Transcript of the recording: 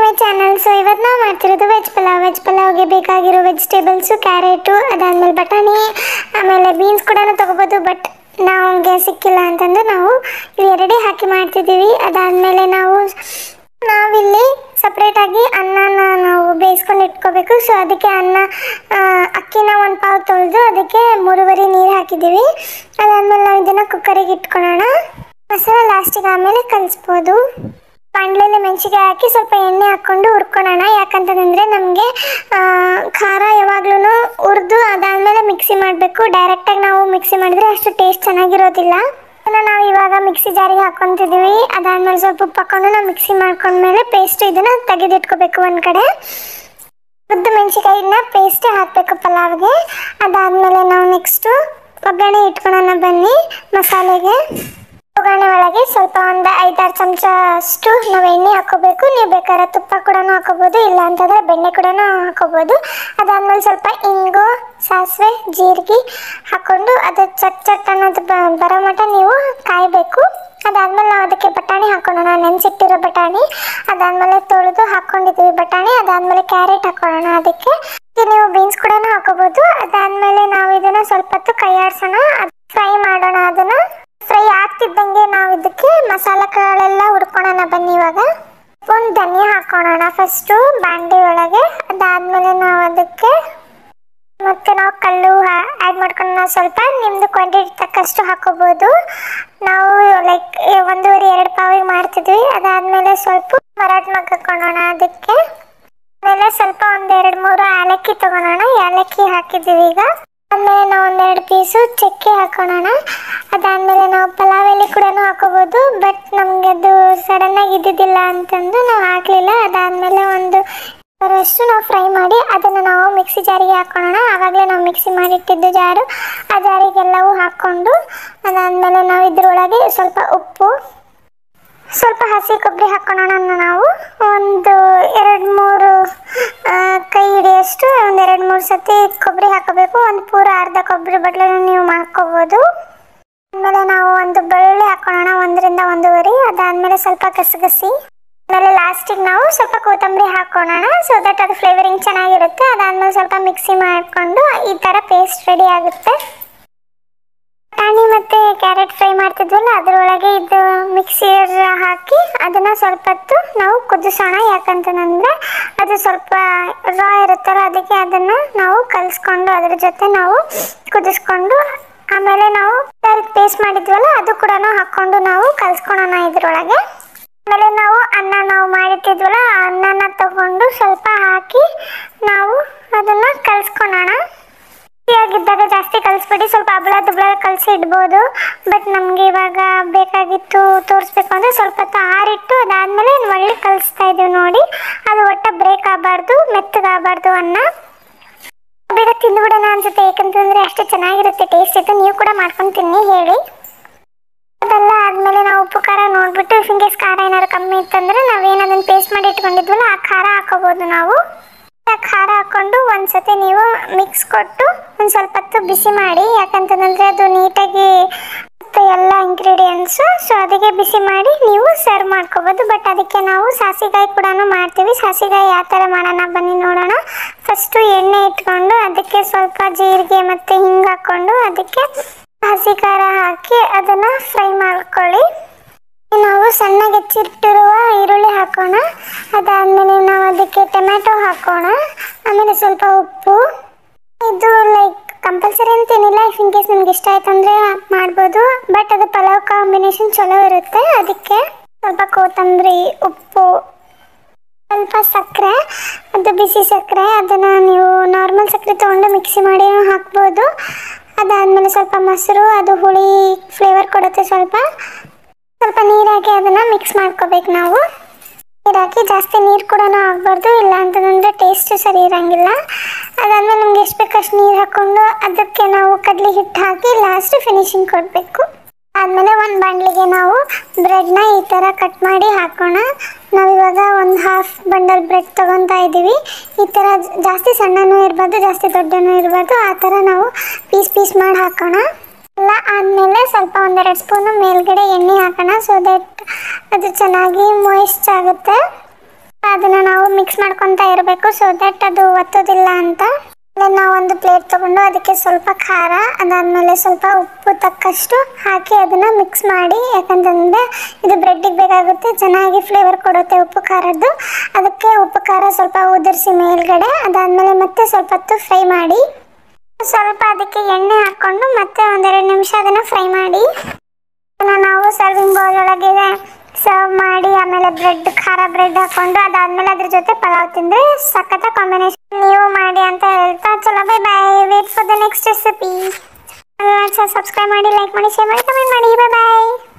my channel so ಇವತ್ತು ನಾವು ಮಾಡ್ತಿರೋದು ವೆಜ್ ಪಲಾವ್ ವೆಜ್ ಪಲಾವ್ಗೆ ಬೇಕಾಗಿರೋ ವೆಜಿಟೇಬಲ್ಸು ಕ್ಯಾರೆಟು ಅದಾದಮೇಲೆ ಬಟಾಣಿ ಆಮೇಲೆ ಬೀನ್ಸ್ ಕೂಡ ತೊಗೋಬೋದು ಬಟ್ ನಮಗೆ ಸಿಕ್ಕಿಲ್ಲ ಅಂತಂದು ನಾವು ಇವೆರಡೇ ಹಾಕಿ ಮಾಡ್ತಿದ್ದೀವಿ ಅದಾದಮೇಲೆ ನಾವು ನಾವಿಲ್ಲಿ ಸಪ್ರೇಟಾಗಿ ಅನ್ನನ ನಾವು ಬೇಯಿಸ್ಕೊಂಡು ಇಟ್ಕೋಬೇಕು ಸೊ ಅದಕ್ಕೆ ಅನ್ನ ಆ, ಅಕ್ಕಿನ ಒಂದು ಪಾವು ತೊಳೆದು ಅದಕ್ಕೆ ಮೂರುವರೆ ನೀರು ಹಾಕಿದ್ದೀವಿ ಅದಾದಮೇಲೆ ನಾವು ಇದನ್ನು ಕುಕ್ಕರಿಗೆ ಇಟ್ಕೊಳ್ಳೋಣ ಮಸಾಲ ಲಾಸ್ಟಿಗೆ ಆಮೇಲೆ ಕಲಿಸ್ಬೋದು ಬಾಣಲೆಯಲ್ಲಿ ಮೆಣಸಿಗೆ ಹಾಕಿ ಸ್ವಲ್ಪ ಎಣ್ಣೆ ಹಾಕ್ಕೊಂಡು ಹುರ್ಕೊಳ್ಳೋಣ ಯಾಕಂತಂದರೆ ನಮಗೆ ಖಾರ ಯಾವಾಗ್ಲೂ ಹುರಿದು ಅದಾದಮೇಲೆ ಮಿಕ್ಸಿ ಮಾಡಬೇಕು ಡೈರೆಕ್ಟಾಗಿ ನಾವು ಮಿಕ್ಸಿ ಮಾಡಿದ್ರೆ ಅಷ್ಟು ಟೇಸ್ಟ್ ಚೆನ್ನಾಗಿರೋದಿಲ್ಲ ಅದನ್ನು ನಾವು ಇವಾಗ ಮಿಕ್ಸಿ ಜಾರಿಗೆ ಹಾಕ್ಕೊತಿದ್ದೀವಿ ಅದಾದಮೇಲೆ ಸ್ವಲ್ಪ ಉಪ್ಪು ಹಾಕ್ಕೊಂಡು ನಾವು ಮಿಕ್ಸಿ ಮಾಡ್ಕೊಂಡ್ಮೇಲೆ ಪೇಸ್ಟ್ ಇದನ್ನು ತೆಗೆದಿಟ್ಕೋಬೇಕು ಒಂದು ಕಡೆ ಉದ್ದು ಮೆಣಸಿಕಾಯಿನ ಪೇಸ್ಟ್ ಹಾಕಬೇಕು ಪಲಾವ್ಗೆ ಅದಾದಮೇಲೆ ನಾವು ನೆಕ್ಸ್ಟು ಒಗ್ಗರಣೆ ಇಟ್ಕೊಳ್ಳೋಣ ಬನ್ನಿ ಮಸಾಲೆಗೆ ಒಗ್ಗರಣೆ ಒಳಗೆ ಸ್ವಲ್ಪ ಒಂದು ಐದಾರು ಚಮಚ ಅಷ್ಟು ನಾವು ಎಣ್ಣೆ ಹಾಕೋಬೇಕು ನೀವು ಬೇಕಾದ್ರೆ ತುಪ್ಪ ಕೂಡ ಹಾಕೋಬೋದು ಇಲ್ಲ ಅಂತಂದರೆ ಬೆಣ್ಣೆ ಕೂಡ ಹಾಕೋಬೋದು ಅದಾದ್ಮೇಲೆ ಸ್ವಲ್ಪ ಇಂಗು ಸಾಸಿವೆ ಜೀರಿಗೆ ಹಾಕ್ಕೊಂಡು ಅದು ಚಟ್ ಚಟ್ ಅನ್ನೋದು ಬ- ಬರೋ ಮಟ್ಟ ನೀವು ಕಾಯಬೇಕು ಅದಾದ್ಮೇಲೆ ನಾವು ಅದಕ್ಕೆ ಬಟಾಣಿ ಹಾಕೊಳ್ಳೋಣ ನೆನೆಸಿಟ್ಟಿರೋ ಬಟಾಣಿ ಅದಾದ್ಮೇಲೆ ತೊಳೆದು ಹಾಕ್ಕೊಂಡಿದ್ದೀವಿ ಬಟಾಣಿ ಅದಾದ್ಮೇಲೆ ಕ್ಯಾರೆಟ್ ಹಾಕೊಳ್ಳೋಣ ಅದಕ್ಕೆ ಇದು ನೀವು ಬೀನ್ಸ್ ಕೂಡ ಹಾಕೋಬೋದು ಅದಾದ್ಮೇಲೆ ನಾವು ಇದನ್ನ ಸ್ವಲ್ಪ ಹೊತ್ತು ಕೈಯಾಡ್ಸೋಣ ಫ್ರೈ ಮಾಡೋಣ ಅದನ್ನ ಫ್ರೈ ಆಗ್ತಿದ್ದಂಗೆ ನಾವು ಇದಕ್ಕೆ ಮಸಾಲೆಗಳೆಲ್ಲ ಹುಡ್ಕೊಳೋಣ ಬನ್ನಿ ಇವಾಗ ಒಂದು ಧನಿಯಾ ಹಾಕೊಳ್ಳೋಣ ಫಸ್ಟು ಬಾಂಡಿ ಒಳಗೆ ಅದಾದ್ಮೇಲೆ ನಾವು ಅದಕ್ಕೆ ಮತ್ತೆ ನಾವು ಕಲ್ಲು ಆ್ಯಡ್ ಮಾಡ್ಕೊಂಡು ನಾವು ಸ್ವಲ್ಪ ನಿಮ್ಮದು ಕ್ವಾಂಟಿಟಿ ತಕ್ಕಷ್ಟು ಹಾಕೋಬೋದು ನಾವು ಲೈಕ್ ಒಂದೂವರೆ ಎರಡು ಪಾವಿಗೆ ಮಾಡ್ತಿದ್ವಿ ಅದಾದಮೇಲೆ ಸ್ವಲ್ಪ ಮರಾಠ ಮಗ್ ಹಾಕೊಳ್ಳೋಣ ಅದಕ್ಕೆ ಆಮೇಲೆ ಸ್ವಲ್ಪ ಒಂದೆರಡು ಮೂರು ಏಲಕ್ಕಿ ತಗೊಳೋಣ ಏಲಕ್ಕಿ ಹಾಕಿದ್ದೀವಿ ಈಗ ಆಮೇಲೆ ನಾವು ಒಂದೆರಡು ಪೀಸು ಚಕ್ಕೆ ಹಾಕೊಳ್ಳೋಣ ಅದಾದಮೇಲೆ ನಾವು ಪಲಾವ್ ಎಲೆ ಕೂಡ ಹಾಕೋಬೋದು ಬಟ್ ನಮಗೆ ಅದು ಸಡನ್ನಾಗಿ ಇದ್ದಿದ್ದಿಲ್ಲ ಅಂತಂದು ನಾವು ಹಾಕಲಿಲ್ಲ ಅದಾದಮೇಲೆ ಒಂದು ಅಷ್ಟು ನಾವು ಫ್ರೈ ಮಾಡಿ ಅದನ್ನು ನಾವು ಮಿಕ್ಸಿ ಜಾರಿಗೆ ಹಾಕೊಳ್ಳೋಣ ಆವಾಗಲೇ ನಾವು ಮಿಕ್ಸಿ ಮಾಡಿಟ್ಟಿದ್ದು ಜಾರು ಆ ಜಾರಿಗೆಲ್ಲವೂ ಹಾಕ್ಕೊಂಡು ಅದಾದಮೇಲೆ ನಾವು ಇದ್ರೊಳಗೆ ಸ್ವಲ್ಪ ಉಪ್ಪು ಸ್ವಲ್ಪ ಹಸಿ ಕೊಬ್ಬರಿ ಹಾಕೊಳ್ಳೋಣ ನಾವು ಒಂದು ಎರಡು ಮೂರು ಆ, ಕೈ ಹಿಡಿಯಷ್ಟು ಒಂದು ಎರಡು ಮೂರು ಸತಿ ಕೊಬ್ಬರಿ ಹಾಕೋಬೇಕು ಒಂದು ಪೂರ ಅರ್ಧ ಕೊಬ್ಬರಿ ಬಟ್ಲನ್ನು ನೀವು ಮಾಡ್ಕೋಬೋದು ಆಮೇಲೆ ನಾವು ಒಂದು ಬೆಳ್ಳುಳ್ಳಿ ಹಾಕೊಳ್ಳೋಣ ಒಂದರಿಂದ ಒಂದೂವರೆ ಅದಾದಮೇಲೆ ಸ್ವಲ್ಪ ಗಸಗಸಿ ಆಮೇಲೆ ಲಾಸ್ಟಿಗೆ ನಾವು ಸ್ವಲ್ಪ ಕೊತ್ತಂಬರಿ ಹಾಕೊಳ್ಳೋಣ ಸೊ ದಟ್ ಅದು ಫ್ಲೇವರಿಂಗ್ ಚೆನ್ನಾಗಿರುತ್ತೆ ಅದಾದ್ಮೇಲೆ ಸ್ವಲ್ಪ ಮಿಕ್ಸಿ ಮಾಡಿಕೊಂಡು ಈ ಥರ ಪೇಸ್ಟ್ ರೆಡಿ ಆಗುತ್ತೆ ಬಟಾಣಿ ಮತ್ತು ಕ್ಯಾರೆಟ್ ಫ್ರೈ ಮಾಡ್ತಿದ್ವಲ್ಲ ಅದರೊಳಗೆ ಇದು ಮಿಕ್ಸಿಯರ್ ಹಾಕಿ ಅದನ್ನು ಸ್ವಲ್ಪ ಹೊತ್ತು ನಾವು ಕುದಿಸೋಣ ಯಾಕಂತಂದರೆ ಅದು ಸ್ವಲ್ಪ ರಾ ಇರುತ್ತಲ್ಲ ಅದಕ್ಕೆ ಅದನ್ನು ನಾವು ಕಲಿಸ್ಕೊಂಡು ಅದ್ರ ಜೊತೆ ನಾವು ಕುದಿಸ್ಕೊಂಡು ಆಮೇಲೆ ನಾವು ಪೇಸ್ಟ್ ಮಾಡಿದ್ವಲ್ಲ ಅದು ಕೂಡ ಹಾಕ್ಕೊಂಡು ನಾವು ಕಲಿಸ್ಕೊಳೋಣ ಇದ್ರೊಳಗೆ ಆಮೇಲೆ ನಾವು ಅನ್ನ ನಾವು ಮಾಡಿಟ್ಟಿದ್ವಲ್ಲ ಆ ಅನ್ನನ ತಗೊಂಡು ಸ್ವಲ್ಪ ಹಾಕಿ ನಾವು ಅದನ್ನ ಕಲ್ಸ್ಕೊಳೋಣ ಆಗಿದ್ದಾಗ ಜಾಸ್ತಿ ಕಲಿಸ್ಬಿಡಿ ಸ್ವಲ್ಪ ಹಬ್ಳ ದುಬ್ಳ ಕಲಸಿ ಇಡ್ಬೋದು ಬಟ್ ನಮ್ಗೆ ಇವಾಗ ಬೇಕಾಗಿತ್ತು ತೋರಿಸ್ಬೇಕು ಅಂದರೆ ಸ್ವಲ್ಪ ಹೊತ್ತು ಆರಿಟ್ಟು ಅದಾದಮೇಲೆ ಒಳ್ಳೆ ಕಲಿಸ್ತಾ ಇದೀವಿ ನೋಡಿ ಅದು ಒಟ್ಟ ಬ್ರೇಕ್ ಆಗಬಾರ್ದು ಮೆತ್ತಗಾಗಬಾರ್ದು ಅನ್ನ ಬೇಗ ತಿಂದುಬಿಡೋಣ ಅನ್ಸುತ್ತೆ ಯಾಕಂತಂದ್ರೆ ಅಷ್ಟು ಚೆನ್ನಾಗಿರುತ್ತೆ ಟೇಸ್ಟ್ ಇತ್ತು ನೀವು ಕೂಡ ಮಾಡ್ಕೊಂಡು ತಿನ್ನಿ ಹೇಳಿ ಅದೆಲ್ಲ ಆದ್ಮೇಲೆ ನಾವು ಉಪ್ಪು ಖಾರ ನೋಡ್ಬಿಟ್ಟು ಇಫ್ ಇನ್ ಕೇಸ್ ಖಾರ ಏನಾದ್ರು ಕಮ್ಮಿ ಇತ್ತಂದ್ರೆ ನಾವೇನು ಅದನ್ನ ಪೇಸ್ಟ್ ಮಾಡಿ ಇಟ್ಕೊಂಡಿದ್ವಲ್ಲ ಆ ಖಾರ ಹಾಕೋಬಹುದು ನಾವು ಆ ಖಾರ ಹಾಕೊಂಡು ಒಂದ್ಸತಿ ನೀವು ಮಿಕ್ಸ್ ಕೊಟ್ಟು ಒಂದು ಸ್ವಲ್ಪ ಹೊತ್ತು ಬಿಸಿ ಮಾಡಿ ಯಾಕಂತಂದ್ರೆ ಅದು ನೀಟಾಗಿ ಮತ್ತೆ ಎಲ್ಲ ಇಂಗ್ರೀಡಿಯೆಂಟ್ಸು ಸೊ ಅದಕ್ಕೆ ಬಿಸಿ ಮಾಡಿ ನೀವು ಸರ್ವ್ ಮಾಡ್ಕೋಬೋದು ಬಟ್ ಅದಕ್ಕೆ ನಾವು ಸಾಸಿಕಾಯಿ ಕೂಡ ಮಾಡ್ತೀವಿ ಸಾಸಿಕಾಯಿ ಯಾವ ಥರ ಮಾಡೋಣ ಬನ್ನಿ ನೋಡೋಣ ಫಸ್ಟು ಎಣ್ಣೆ ಇಟ್ಕೊಂಡು ಅದಕ್ಕೆ ಸ್ವಲ್ಪ ಜೀರಿಗೆ ಮತ್ತು ಹಿಂಗೆ ಹಾಕ್ಕೊಂಡು ಅದಕ್ಕೆ ಹಸಿ ಖಾರ ಹಾಕಿ ಅದನ್ನು ಫ್ರೈ ಮಾಡ್ಕೊಳ್ಳಿ ನಾವು ಸಣ್ಣಗೆ ಹೆಚ್ಚಿಟ್ಟಿರುವ ಈರುಳ್ಳಿ ಹಾಕೋಣ ಅದಾದಮೇಲೆ ನಾವು ಅದಕ್ಕೆ ಟೊಮ್ಯಾಟೊ ಹಾಕೋಣ ಆಮೇಲೆ ಸ್ವಲ್ಪ ಉಪ್ಪು ಇದು ಲೈಕ್ ಕಂಪಲ್ಸರಿ ಅಂತೇನಿಲ್ಲ ಇಫ್ ಇನ್ ಕೇಸ್ ನಿಮ್ಗೆ ಇಷ್ಟ ಆಯ್ತು ಅಂದರೆ ಮಾಡ್ಬೋದು ಬಟ್ ಅದು ಪಲಾವ್ ಕಾಂಬಿನೇಷನ್ ಚಲೋ ಇರುತ್ತೆ ಅದಕ್ಕೆ ಸ್ವಲ್ಪ ಕೊತ್ತಂಬರಿ ಉಪ್ಪು ಸ್ವಲ್ಪ ಸಕ್ಕರೆ ಅದು ಬಿಸಿ ಸಕ್ಕರೆ ಅದನ್ನು ನೀವು ನಾರ್ಮಲ್ ಸಕ್ಕರೆ ತೊಗೊಂಡು ಮಿಕ್ಸಿ ಮಾಡಿ ಹಾಕ್ಬೋದು ಅದಾದಮೇಲೆ ಸ್ವಲ್ಪ ಮೊಸರು ಅದು ಹುಳಿ ಫ್ಲೇವರ್ ಕೊಡುತ್ತೆ ಸ್ವಲ್ಪ ಸ್ವಲ್ಪ ನೀರು ಹಾಕಿ ಅದನ್ನು ಮಿಕ್ಸ್ ಮಾಡ್ಕೋಬೇಕು ನಾವು ನೀರು ಹಾಕಿ ಜಾಸ್ತಿ ನೀರು ಕೂಡ ಆಗಬಾರ್ದು ಇಲ್ಲ ಅಂತಂದರೆ ಟೇಸ್ಟ್ ಸರಿ ಇರೋಂಗಿಲ್ಲ ಅದಾದಮೇಲೆ ನಮ್ಗೆ ಎಷ್ಟು ಬೇಕು ಅಷ್ಟು ನೀರು ಹಾಕ್ಕೊಂಡು ಅದಕ್ಕೆ ನಾವು ಕಡಲೆ ಹಿಟ್ಟು ಹಾಕಿ ಲಾಸ್ಟ್ ಫಿನಿಶಿಂಗ್ ಕೊಡಬೇಕು ಆದಮೇಲೆ ಒಂದು ಬಾಣಲಿಗೆ ನಾವು ಬ್ರೆಡ್ನ ಈ ಥರ ಕಟ್ ಮಾಡಿ ಹಾಕೋಣ ನಾವಿವಾಗ ಒಂದು ಹಾಫ್ ಬಂಡಲ್ ಬ್ರೆಡ್ ತೊಗೊತಾ ಇದ್ದೀವಿ ಈ ಥರ ಜಾಸ್ತಿ ಸಣ್ಣನೂ ಇರಬಾರ್ದು ಜಾಸ್ತಿ ದೊಡ್ಡನೂ ಇರಬಾರ್ದು ಆ ಥರ ನಾವು ಪೀಸ್ ಪೀಸ್ ಮಾಡಿ ಹಾಕೋಣ ಎಲ್ಲ ಆದಮೇಲೆ ಸ್ವಲ್ಪ ಒಂದೆರಡು ಸ್ಪೂನು ಮೇಲ್ಗಡೆ ಎಣ್ಣೆ ಹಾಕೋಣ ಸೊ ದಟ್ ಅದು ಚೆನ್ನಾಗಿ ಮೊಯಿಸ್ಟ್ ಆಗುತ್ತೆ ಅದನ್ನು ನಾವು ಮಿಕ್ಸ್ ಮಾಡ್ಕೊತಾ ಇರಬೇಕು ಸೊ ದಟ್ ಅದು ಒತ್ತೋದಿಲ್ಲ ಅಂತ ಆಮೇಲೆ ನಾವು ಒಂದು ಪ್ಲೇಟ್ ತಗೊಂಡು ಅದಕ್ಕೆ ಸ್ವಲ್ಪ ಖಾರ ಅದಾದಮೇಲೆ ಸ್ವಲ್ಪ ಉಪ್ಪು ತಕ್ಕಷ್ಟು ಹಾಕಿ ಅದನ್ನು ಮಿಕ್ಸ್ ಮಾಡಿ ಯಾಕಂತಂದರೆ ಇದು ಬ್ರೆಡ್ಡಿಗೆ ಬೇಕಾಗುತ್ತೆ ಚೆನ್ನಾಗಿ ಫ್ಲೇವರ್ ಕೊಡುತ್ತೆ ಉಪ್ಪು ಖಾರದ್ದು ಅದಕ್ಕೆ ಉಪ್ಪು ಖಾರ ಸ್ವಲ್ಪ ಉದುರಿಸಿ ಮೇಲ್ಗಡೆ ಅದಾದಮೇಲೆ ಮತ್ತೆ ಸ್ವಲ್ಪ ಹೊತ್ತು ಫ್ರೈ ಮಾಡಿ ಸ್ವಲ್ಪ ಅದಕ್ಕೆ ಎಣ್ಣೆ ಹಾಕ್ಕೊಂಡು ಮತ್ತೆ ಒಂದೆರಡು ನಿಮಿಷ ಅದನ್ನು ಫ್ರೈ ಮಾಡಿ ಅದನ್ನ ನಾವು ಸರ್ವಿಂಗ್ ಬೌಲ್ ಒಳಗೆ ಸರ್ವ್ ಮಾಡಿ ಆಮೇಲೆ ಬ್ರೆಡ್ ಖಾರ ಬ್ರೆಡ್ ಹಾಕೊಂಡು ಅದಾದ್ಮೇಲೆ ಅದ್ರ ಜೊತೆ ಪಲಾವ್ ತಿಂದ್ರೆ ಸಖತ್ತ ಕಾಂಬಿನೇಷನ್ ನೀವು ಮಾಡಿ ಅಂತ ಹೇಳ್ತಾ ಚಲೋ bye bye wait for the next recipe subscribe ಮಾಡಿ ಲೈಕ್ ಮಾಡಿ ಶೇರ್ ಮಾಡಿ ಕಮೆಂಟ್ ಮಾಡಿ ಬೈ ಬಾಯ್